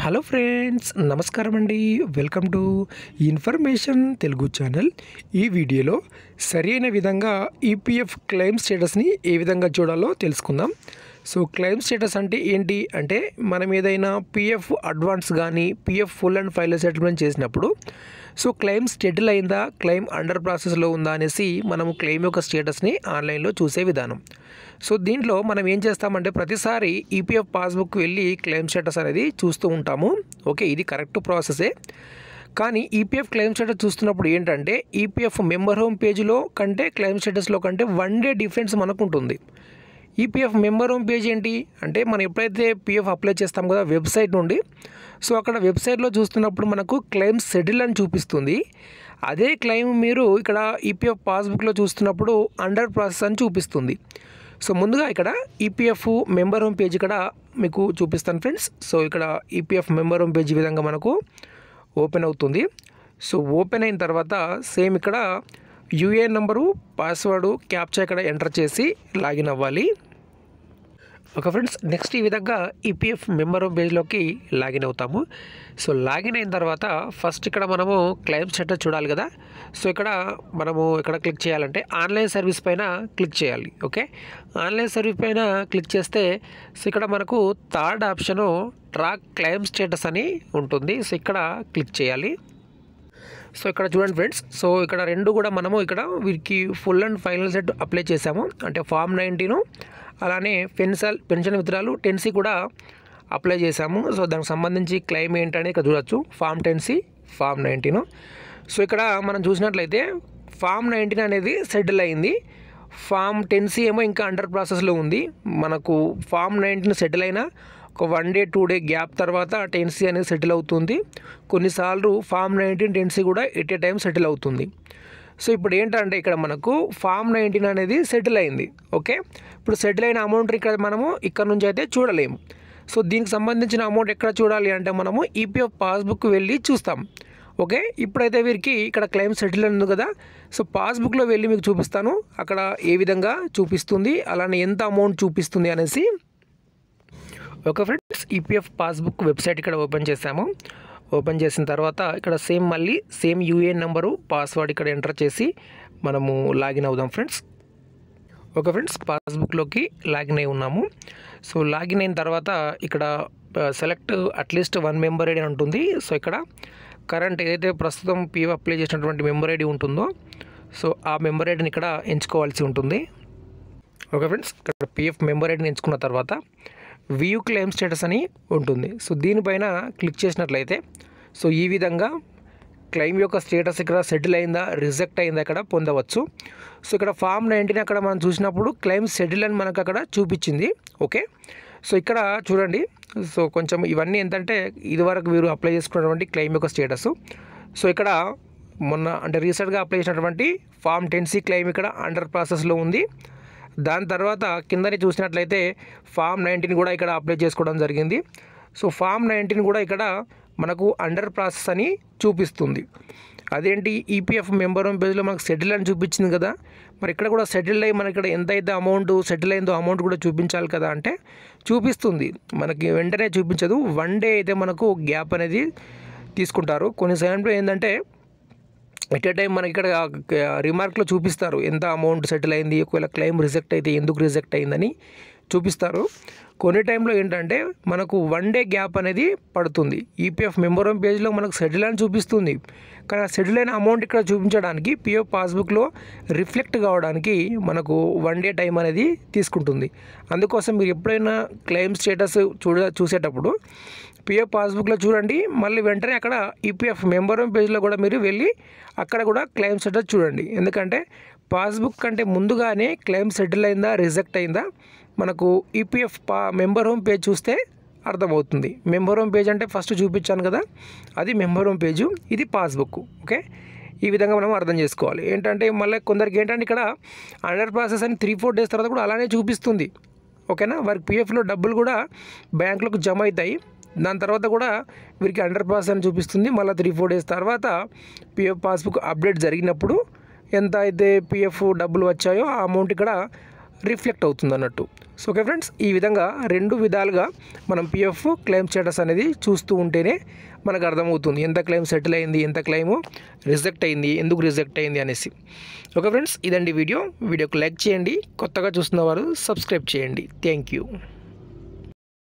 hello friends నమస్కారం అండి welcome to information Telugu channel ఈ వీడియోలో సరైన విధంగా ఈపీఎఫ్ క్లెయిమ్ స్టేటస్ని ఏ విధంగా చూడాలో తెలుసుకుందాం సో క్లెయిమ్ స్టేటస్ అంటే ఏంటి అంటే మనం ఏదైనా పిఎఫ్ అడ్వాన్స్ కానీ PF full and final settlement చేసినప్పుడు సో క్లెయిమ్ సెటిల్ అయిందా క్లెయిమ్ అండర్ ప్రాసెస్లో ఉందా అనేసి మనం క్లెయిమ్ యొక్క స్టేటస్ని ఆన్లైన్లో చూసే విధానం సో దీంట్లో మనం ఏం చేస్తామంటే ప్రతిసారి ఈపీఎఫ్ పాస్బుక్ వెళ్ళి క్లెయిమ్ స్టేటస్ అనేది చూస్తూ ఉంటాము ఓకే ఇది కరెక్ట్ ప్రాసెసే కానీ ఈపీఎఫ్ క్లెయిమ్ స్టేటస్ చూస్తున్నప్పుడు ఏంటంటే ఈపీఎఫ్ మెంబర్ హోమ్ పేజీలో కంటే క్లెయిమ్ స్టేటస్లో కంటే వన్ డే డిఫరెన్స్ మనకు ఉంటుంది ఈపీఎఫ్ మెంబర్ హోమ్ పేజ్ ఏంటి అంటే మనం ఎప్పుడైతే పీఎఫ్ అప్లై చేస్తాం కదా వెబ్సైట్ నుండి సో అక్కడ వెబ్సైట్లో చూస్తున్నప్పుడు మనకు క్లెయిమ్ సెటిల్ అని చూపిస్తుంది అదే క్లెయిమ్ మీరు ఇక్కడ ఈపీఎఫ్ పాస్బుక్లో చూస్తున్నప్పుడు అండర్ ప్రాసెస్ అని చూపిస్తుంది సో ముందుగా ఇక్కడ ఈపీఎఫ్ మెంబర్ హోమ్ పేజ్ ఇక్కడ మీకు చూపిస్తాను ఫ్రెండ్స్ సో ఇక్కడ ఈపీఎఫ్ మెంబర్ హోమ్ పేజ్ ఈ విధంగా మనకు ఓపెన్ అవుతుంది సో ఓపెన్ అయిన తర్వాత సేమ్ ఇక్కడ యూఏఎన్ నంబరు పాస్వర్డ్ క్యాప్చా ఇక్కడ ఎంటర్ చేసి లాగిన్ అవ్వాలి ఓకే ఫ్రెండ్స్ నెక్స్ట్ ఈ విధంగా ఈపీఎఫ్ మెంబర్ పేజ్లోకి లాగిన్ అవుతాము సో లాగిన్ అయిన తర్వాత ఫస్ట్ ఇక్కడ మనము క్లెయిమ్ స్టేటస్ చూడాలి కదా సో ఇక్కడ మనము ఇక్కడ క్లిక్ చేయాలంటే ఆన్లైన్ సర్వీస్ పైన క్లిక్ చేయాలి ఓకే ఆన్లైన్ సర్వీస్ పైన క్లిక్ చేస్తే సో ఇక్కడ మనకు third option track claim status అని ఉంటుంది సో ఇక్కడ క్లిక్ చేయాలి సో ఇక్కడ చూడండి ఫ్రెండ్స్ సో ఇక్కడ రెండు కూడా మనము ఇక్కడ వీరికి full and final set apply చేసాము అంటే ఫామ్ నైన్టీను అలానే పెన్సల్ పెన్షన్ విత్రాలు టెన్సీ కూడా అప్లై చేసాము సో దానికి సంబంధించి క్లెయిమ్ ఏంటనేది ఇక్కడ చూడొచ్చు form ten C form nineteen so ఇక్కడ మనం చూసినట్లయితే ఫామ్ నైన్టీన్ అనేది సెటిల్ అయింది ఫామ్ టెన్సీ ఏమో ఇంకా అండర్ ప్రాసెస్లో ఉంది మనకు ఫామ్ నైన్టీన్ సెటిల్ అయినా ఒక one day two day gap తర్వాత టెన్సీ అనేది సెటిల్ అవుతుంది కొన్నిసార్లు ఫామ్ నైన్టీన్ టెన్సీ కూడా ఎట్ ఏ టైం సెటిల్ అవుతుంది సో ఇప్పుడు ఏంటంటే ఇక్కడ మనకు ఫామ్ నైన్టీన్ అనేది సెటిల్ అయింది ఓకే ఇప్పుడు సెటిల్ అయిన అమౌంట్ ఇక్కడ మనము ఇక్కడ నుంచి అయితే చూడలేము సో దీనికి సంబంధించిన అమౌంట్ ఎక్కడ చూడాలి అంటే మనము ఈపీఎఫ్ పాస్బుక్ వెళ్ళి చూస్తాం ఓకే ఇప్పుడైతే వీరికి ఇక్కడ క్లెయిమ్ సెటిల్ ఉంది కదా సో పాస్బుక్లో వెళ్ళి మీకు చూపిస్తాను అక్కడ ఏ విధంగా చూపిస్తుంది అలానే ఎంత అమౌంట్ చూపిస్తుంది అనేసి okay friends EPF passbook website ఇక్కడ ఓపెన్ చేసాము ఓపెన్ చేసిన తర్వాత ఇక్కడ సేమ్ మళ్ళీ సేమ్ యూఏఎన్ నెంబరు పాస్వర్డ్ ఇక్కడ ఎంటర్ చేసి మనము లాగిన్ అవుదాం ఫ్రెండ్స్ ఓకే ఫ్రెండ్స్ పాస్బుక్లోకి లాగిన్ అయి ఉన్నాము సో లాగిన్ అయిన తర్వాత ఇక్కడ select at least one member ID ఉంటుంది సో ఇక్కడ కరెంట్ ఏదైతే ప్రస్తుతం పీఎఫ్ అప్లై చేసినటువంటి మెంబర్ ఐడి ఉంటుందో సో ఆ మెంబర్ ఐడిని ఇక్కడ ఎంచుకోవాల్సి ఉంటుంది ఓకే ఫ్రెండ్స్ ఇక్కడ పిఎఫ్ మెంబర్ ఐడిని ఎంచుకున్న తర్వాత వ్యూ క్లెయిమ్ స్టేటస్ అని ఉంటుంది సో దీనిపైన క్లిక్ చేసినట్లయితే సో ఈ విధంగా క్లెయిమ్ యొక్క స్టేటస్ ఇక్కడ సెటిల్ అయిందా రిజెక్ట్ అయిందా అక్కడ పొందవచ్చు సో ఇక్కడ ఫామ్ నైన్టీన్ అక్కడ మనం చూసినప్పుడు క్లెయిమ్ సెటిల్ అని మనకు అక్కడ చూపించింది ఓకే సో ఇక్కడ చూడండి సో కొంచెం ఇవన్నీ ఏంటంటే ఇదివరకు వీరు అప్లై చేసుకున్నటువంటి క్లెయిమ్ యొక్క స్టేటస్ సో ఇక్కడ మొన్న అంటే రీసెంట్గా అప్లై చేసినటువంటి ఫామ్ టెన్సీ క్లెయిమ్ ఇక్కడ అండర్ ప్రాసెస్లో ఉంది దాని తర్వాత కిందని చూసినట్లయితే ఫామ్ నైన్టీన్ కూడా ఇక్కడ అప్లై చేసుకోవడం జరిగింది సో ఫామ్ నైన్టీన్ కూడా ఇక్కడ మనకు అండర్ ప్రాసెస్ అని చూపిస్తుంది అదేంటి ఈపీఎఫ్ మెంబర్ హోమ్ పేజ్లో మనకు సెటిల్ అని చూపించింది కదా మరి ఇక్కడ కూడా సెటిల్ అయ్యి మనకి ఇక్కడ ఎంత అయితే అమౌంట్ సెటిల్ అయిందో అమౌంట్ కూడా చూపించాలి కదా అంటే చూపిస్తుంది మనకి వెంటనే చూపించదు వన్ డే అయితే మనకు గ్యాప్ అనేది తీసుకుంటారు కొన్ని సమయంలో ఏంటంటే ఎట్ ఏ టైం మనకి ఇక్కడ రిమార్క్లో చూపిస్తారు ఎంత అమౌంట్ సెటిల్ అయింది ఒకవేళ క్లెయిమ్ రిజెక్ట్ అయితే ఎందుకు రిజెక్ట్ అయిందని చూపిస్తారు కొన్ని టైంలో ఏంటంటే మనకు వన్ డే గ్యాప్ అనేది పడుతుంది ఈపీఎఫ్ మెంబర్ హోమ్ పేజ్లో మనకు సెటిల్ అని చూపిస్తుంది కానీ ఆ సెటిల్ అయిన అమౌంట్ ఇక్కడ చూపించడానికి పిఎఫ్ పాస్బుక్లో రిఫ్లెక్ట్ కావడానికి మనకు వన్ డే టైం అనేది తీసుకుంటుంది అందుకోసం మీరు ఎప్పుడైనా క్లెయిమ్ స్టేటస్ చూడ చూసేటప్పుడు పిఎఫ్ పాస్బుక్లో చూడండి మళ్ళీ వెంటనే అక్కడ ఈపీఎఫ్ మెంబర్ హోమ్ పేజ్లో కూడా మీరు వెళ్ళి అక్కడ కూడా క్లెయిమ్ స్టేటస్ చూడండి ఎందుకంటే పాస్బుక్ కంటే ముందుగానే క్లెయిమ్ సెటిల్ అయిందా రిజెక్ట్ అయిందా మనకు ఈపీఎఫ్ పా మెంబర్ హోమ్ పేజ్ చూస్తే అర్థమవుతుంది మెంబర్ హోమ్ పేజ్ అంటే ఫస్ట్ చూపించాను కదా అది మెంబర్ హోమ్ పేజు ఇది పాస్బుక్ ఓకే ఈ విధంగా మనం అర్థం చేసుకోవాలి ఏంటంటే మళ్ళీ కొందరికి ఏంటంటే ఇక్కడ అండర్ ప్రాసెస్ అని త్రీ ఫోర్ డేస్ తర్వాత కూడా అలానే చూపిస్తుంది ఓకేనా వారికి పిఎఫ్లో డబ్బులు కూడా బ్యాంకులకు జమ అవుతాయి దాని తర్వాత కూడా వీరికి అండర్ పాస్ అని చూపిస్తుంది మళ్ళీ త్రీ ఫోర్ డేస్ తర్వాత పిఎఫ్ పాస్బుక్ అప్డేట్ జరిగినప్పుడు ఎంత అయితే పిఎఫ్ డబ్బులు వచ్చాయో ఆ అమౌంట్ ఇక్కడ రిఫ్లెక్ట్ అవుతుంది అన్నట్టు సో ఓకే ఫ్రెండ్స్ ఈ విధంగా రెండు విధాలుగా మనం పిఎఫ్ క్లెయిమ్ స్టేటస్ అనేది చూస్తూ ఉంటేనే మనకు అర్థమవుతుంది ఎంత క్లెయిమ్ సెటిల్ అయింది ఎంత క్లెయిమ్ రిజెక్ట్ అయింది ఎందుకు రిజెక్ట్ అయింది అనేసి ఓకే ఫ్రెండ్స్ ఇదండి వీడియో వీడియోకి లైక్ చేయండి కొత్తగా చూస్తున్న వారు సబ్స్క్రైబ్ చేయండి థ్యాంక్ యూ